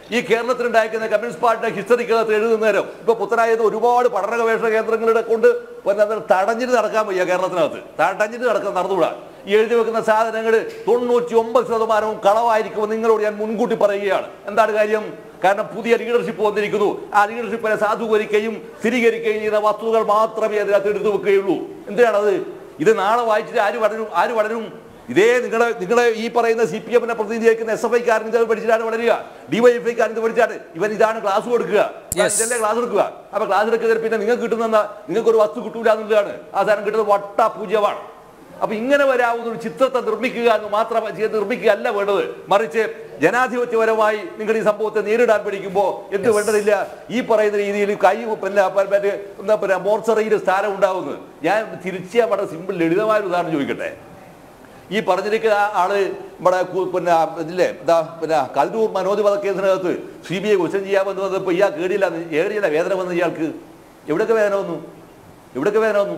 ഈ കേരളത്തിലുണ്ടായിരിക്കുന്ന കമ്മ്യൂണിസ്റ്റ് പാർട്ടിയുടെ ഹിസ്റ്ററിക്കകത്ത് എഴുതുന്ന നേരം ഇപ്പൊ പുത്തനായത് ഒരുപാട് പഠന ഗവേഷണ കേന്ദ്രങ്ങളുടെ കൊണ്ട് പിന്നെ അത് തടഞ്ഞിട്ട് നടക്കാൻ വയ്യ കേരളത്തിനകത്ത് തടഞ്ഞിട്ട് നടക്കാൻ നടന്നുകൂടാ ഈ എഴുതി വെക്കുന്ന സാധനങ്ങൾ തൊണ്ണൂറ്റി ഒമ്പത് ശതമാനവും കളവായിരിക്കുമെന്ന് നിങ്ങളോട് ഞാൻ മുൻകൂട്ടി പറയുകയാണ് എന്താണ് കാര്യം കാരണം പുതിയ ലീഡർഷിപ്പ് വന്നിരിക്കുന്നു ആ ലീഡർഷിപ്പിനെ സാധൂകരിക്കുകയും സ്ഥിരീകരിക്കുകയും ചെയ്യുന്ന വസ്തുതകൾ മാത്രമേ അതിനകത്ത് എടുത്തു വെക്കുകയുള്ളൂ എന്തിനാണത് ഇത് നാളെ വായിച്ചിട്ട് ആര് വളരും ആര് വളരും ഇതേ നിങ്ങളെ നിങ്ങളെ ഈ പറയുന്ന സി പി എമ്മിനെ പ്രതിനിധീകരിക്കുന്ന എസ് എഫ് ഐക്കാരൻ ഇത് പഠിച്ചിട്ടാണ് വളരുക ഡിവൈഎഫ്ഐക്കാരൻ ഇത് പഠിച്ചാണ് ഇവൻ ഇതാണ് ക്ലാസ് കൊടുക്കുക Yes. ഇതല്ലേ ക്ലാസ് എടുക്കുക അപ്പൊ ക്ലാസ് എടുക്കുന്നതിന് പിന്നെ നിങ്ങൾക്ക് കിട്ടുന്ന എന്താ? നിങ്ങൾക്ക് ഒരു വസ്തു കിട്ടൂല എന്നുള്ളതാണ് ആ സാധനം കിട്ടുന്നത് വട്ട പൂജ്യമാണ് അപ്പൊ ഇങ്ങനെ വരാവുന്ന ഒരു ചിത്രത്തെ നിർമ്മിക്കുക എന്ന് മാത്രം ചെയ്ത് നിർമ്മിക്കുക അല്ല വേണ്ടത് മറിച്ച് ജനാധിപത്യപരമായി നിങ്ങൾ ഈ സംഭവത്തെ നേരിടാൻ പഠിക്കുമ്പോൾ എന്ത് വേണ്ടതില്ല ഈ പറയുന്ന രീതിയിൽ കൈ പിന്നെ മറ്റേ എന്താ പിന്നെ മോർച്ചറിയിൽ സ്ഥാനം ഉണ്ടാവുന്നത് ഞാൻ തിരിച്ച് വളരെ സിമ്പിൾ ലളിതമായ ഒരു ഉദാഹരണം ചോദിക്കട്ടെ ഈ പറഞ്ഞിരിക്കുന്ന ആ ആള് നമ്മുടെ കു- പിന്നെ ഇതില്ലേ എന്താ പിന്നെ കല്ലൂർ മനോജ് വധക്കേസിനകത്ത് സി ബി ഐ ക്വസ്റ്റ്യൻ ചെയ്യാമെന്ന് വന്നപ്പോൾ ഇയാൾ കേടില്ല ഏടിയില്ല വേദന വന്നു ഇയാൾക്ക് എവിടെയൊക്കെ വേദന വന്നു എവിടെയൊക്കെ വേദന വന്നു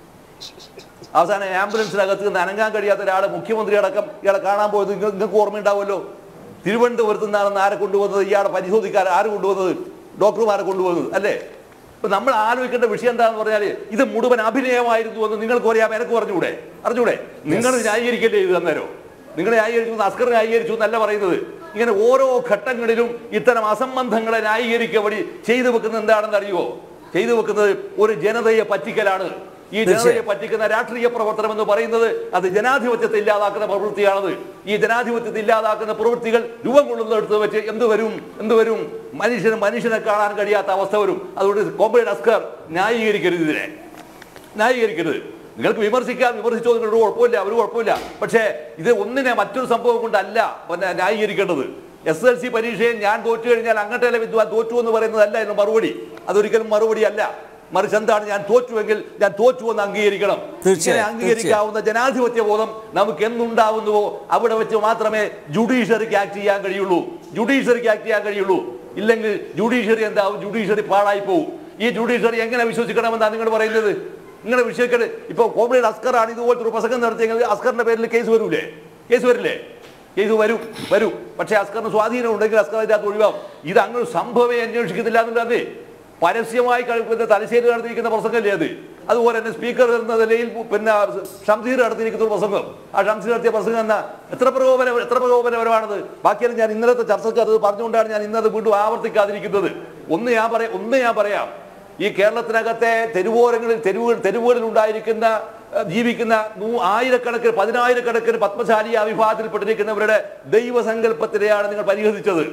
അവസാനം ആംബുലൻസിനകത്ത് നിന്ന് അനങ്ങാൻ കഴിയാത്ത ഒരാളെ മുഖ്യമന്ത്രി അടക്കം ഇയാളെ കാണാൻ പോയത് നിങ്ങൾക്ക് നിങ്ങൾക്ക് ഓർമ്മയുണ്ടാവുമല്ലോ തിരുവനന്തപുരത്ത് നിന്നാണ് ആരെ കൊണ്ടുപോകുന്നത് ഇയാളെ പരിശോധിക്കാൻ ആര് കൊണ്ടുപോകുന്നത് ഡോക്ടർമാരെ കൊണ്ടുപോകുന്നത് അല്ലേ ഇപ്പൊ നമ്മൾ ആലോചിക്കേണ്ട വിഷയം എന്താണെന്ന് പറഞ്ഞാൽ ഇത് മുഴുവൻ അഭിനയമായിരുന്നു എന്ന് നിങ്ങൾക്ക് പറയാം എനിക്ക് പറഞ്ഞുകൂടെ അറിഞ്ഞൂടെ നിങ്ങൾ ന്യായീകരിക്കല്ലേ ഇത് അന്നേരം നിങ്ങൾ ന്യായീകരിച്ചു എന്ന് അസ്കർ ന്യായീകരിച്ചു എന്നല്ല പറയുന്നത് ഇങ്ങനെ ഓരോ ഘട്ടങ്ങളിലും ഇത്തരം അസംബന്ധങ്ങളെ ന്യായീകരിക്കുക വഴി ചെയ്തു വെക്കുന്നത് എന്താണെന്ന് അറിയുമോ ചെയ്തു വെക്കുന്നത് ഒരു ജനതയെ പറ്റിക്കലാണ് ഈ ജനതയെ തീർച്ചയായും. പറ്റിക്കുന്ന രാഷ്ട്രീയ പ്രവർത്തനം എന്ന് പറയുന്നത് അത് ജനാധിപത്യത്തെ ഇല്ലാതാക്കുന്ന പ്രവൃത്തിയാണത് ഈ ജനാധിപത്യത്തെ ഇല്ലാതാക്കുന്ന പ്രവൃത്തികൾ രൂപം കൊള്ളുന്നിടത്ത് വെച്ച് എന്ത് വരും എന്ത് വരും മനുഷ്യന് മനുഷ്യനെ കാണാൻ കഴിയാത്ത അവസ്ഥ വരും അതുകൊണ്ട് കോമ്രേഡ് അസ്കർ ന്യായീകരിക്കരുത് ഇതിനെ ന്യായീകരിക്കരുത് നിങ്ങൾക്ക് വിമർശിക്കാം വിമർശിച്ചോ നിങ്ങളുടെ കുഴപ്പമില്ല ഒരു കുഴപ്പമില്ല പക്ഷേ ഇത് ഒന്നിനെ മറ്റൊരു സംഭവം കൊണ്ടല്ല പിന്നെ ന്യായീകരിക്കേണ്ടത് എസ് എൽ സി പരീക്ഷയിൽ ഞാൻ തോറ്റു കഴിഞ്ഞാൽ അങ്ങോട്ടേലെ വിദ്വാൻ തോറ്റു എന്ന് പറയുന്നതല്ല എന്ന് മറുപടി അതൊരിക്കലും മറുപടി അല്ല മറിച്ച് എന്താണ് ഞാൻ തോറ്റുവെങ്കിൽ ഞാൻ തോറ്റു എന്ന് അംഗീകരിക്കണം തീർച്ചയായും, ഇങ്ങനെ അംഗീകരിക്കാവുന്ന ജനാധിപത്യ ബോധം നമുക്ക് എന്തുണ്ടാവുന്നുവോ അവിടെ വെച്ച് മാത്രമേ ജുഡീഷ്യറിക്ക് ആക്ട് ചെയ്യാൻ കഴിയുള്ളൂ ജുഡീഷ്യറിക്ക് ആക്ട് ചെയ്യാൻ കഴിയുള്ളൂ ഇല്ലെങ്കിൽ ജുഡീഷ്യറി എന്താവും ജുഡീഷ്യറി പാഴായി പോകും ഈ ജുഡീഷ്യറി എങ്ങനെ വിശ്വസിക്കണമെന്നാണ് നിങ്ങൾ പറയുന്നത് നിങ്ങളെ വിഷയക്കേട് ഇപ്പൊ കോമ്രേഡ് അസ്കർ ആണ് ഇതുപോലത്തെ ഒരു പ്രസംഗം നടത്തിയെങ്കിൽ അസ്കറിന്റെ പേരിൽ കേസ് വരൂലേ കേസ് വരില്ലേ കേസ് വരും വരും പക്ഷേ അസ്കറിന് സ്വാധീനം ഉണ്ടെങ്കിൽ അസ്കർ അതിൻ്റെ അകത്ത് ഒഴിവാകും ഇത് അങ്ങനെ സംഭവമേ അന്വേഷിക്കുന്നില്ല എന്നുള്ളത് പരസ്യമായി കഴിക്കുന്ന തലശ്ശേരി നടത്തിയിരിക്കുന്ന പ്രസംഗമല്ലേ അത് അതുപോലെ തന്നെ സ്പീക്കർ എന്ന നിലയിൽ പിന്നെ ഷംസീർ നടത്തിയിരിക്കുന്ന ഒരു പ്രസംഗം ആ ഷംസീർ നടത്തിയ പ്രസംഗം എന്നാ എത്ര പ്രകോപന എത്ര പ്രകോപനപരമാണത് ബാക്കിയെല്ലാം ഞാൻ ഇന്നലത്തെ ചർച്ചയ്ക്ക് അത് പറഞ്ഞുകൊണ്ടാണ് ഞാൻ ഇന്നത് വീണ്ടും ആവർത്തിക്കാതിരിക്കുന്നത് ഒന്ന് ഞാൻ പറയാം ഒന്ന് ഞാൻ പറയാം ഈ കേരളത്തിനകത്തെ തെരുവോരങ്ങളിൽ തെരുവുകൾ തെരുവുകളിൽ ഉണ്ടായിരിക്കുന്ന ഏഹ്, ജീവിക്കുന്ന നൂ ആയിരക്കണക്കിന് പതിനായിരക്കണക്കിന് പത്മശാലി ആ വിഭാഗത്തിൽപ്പെട്ടിരിക്കുന്നവരുടെ ദൈവസങ്കല്പത്തിനെയാണ് നിങ്ങൾ പരിഹസിച്ചത്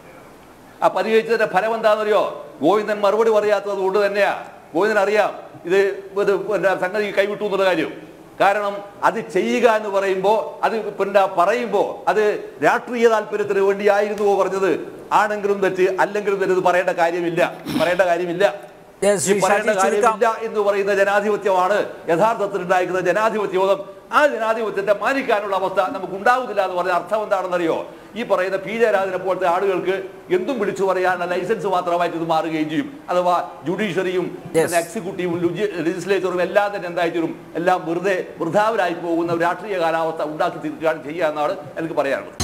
ആ പരിഹരിച്ചതിന്റെ ഫലം എന്താണെന്നറിയോ ഗോവിന്ദൻ മറുപടി പറയാത്തത് കൊണ്ട് തന്നെയാ ഗോവിന്ദൻ അറിയാം ഇത് ഇത് പിന്നെ സംഗതി കൈവിട്ടു എന്നുള്ള കാര്യം കാരണം അത് ചെയ്യുക എന്ന് പറയുമ്പോൾ അത് പിന്നെ പറയുമ്പോൾ അത് രാഷ്ട്രീയ താല്പര്യത്തിന് വേണ്ടിയായിരുന്നുവോ പറഞ്ഞത് ആണെങ്കിലും തെറ്റ് അല്ലെങ്കിലും തെറ്റ് ഇത് പറയേണ്ട കാര്യമില്ല പറയേണ്ട കാര്യമില്ല Yes, ഈ ശ്രീ പറയേണ്ട ഷാജി ചുരുക്കം. കാര്യമില്ല എന്ന് പറയുന്ന ജനാധിപത്യമാണ് യഥാർത്ഥത്തിൽ ഉണ്ടായിരിക്കുന്ന ജനാധിപത്യബോധം ആ ജനാധിപത്യത്തെ മാനിക്കാനുള്ള അവസ്ഥ നമുക്ക് ഉണ്ടാവുന്നില്ല എന്ന് പറഞ്ഞ അർത്ഥം എന്താണെന്നറിയോ ഈ പറയുന്ന പി ജയരാജനെ പോലത്തെ ആളുകൾക്ക് എന്തും വിളിച്ചു പറയാനുള്ള ലൈസൻസ് മാത്രമായിട്ട് ഇത് മാറുകയും ചെയ്യും അഥവാ ജുഡീഷ്യറിയും Yes. എക്സിക്യൂട്ടീവും ലെജിസ്ലേച്ചറും എല്ലാം തന്നെ എന്തായിട്ടും എല്ലാം വെറുതെ വൃഥാവിലായി പോകുന്ന ഒരു രാഷ്ട്രീയ കാലാവസ്ഥ ഉണ്ടാക്കി തീർക്കുകയാണ് ചെയ്യുക എന്നാണ് എനിക്ക് പറയാനുള്ളത്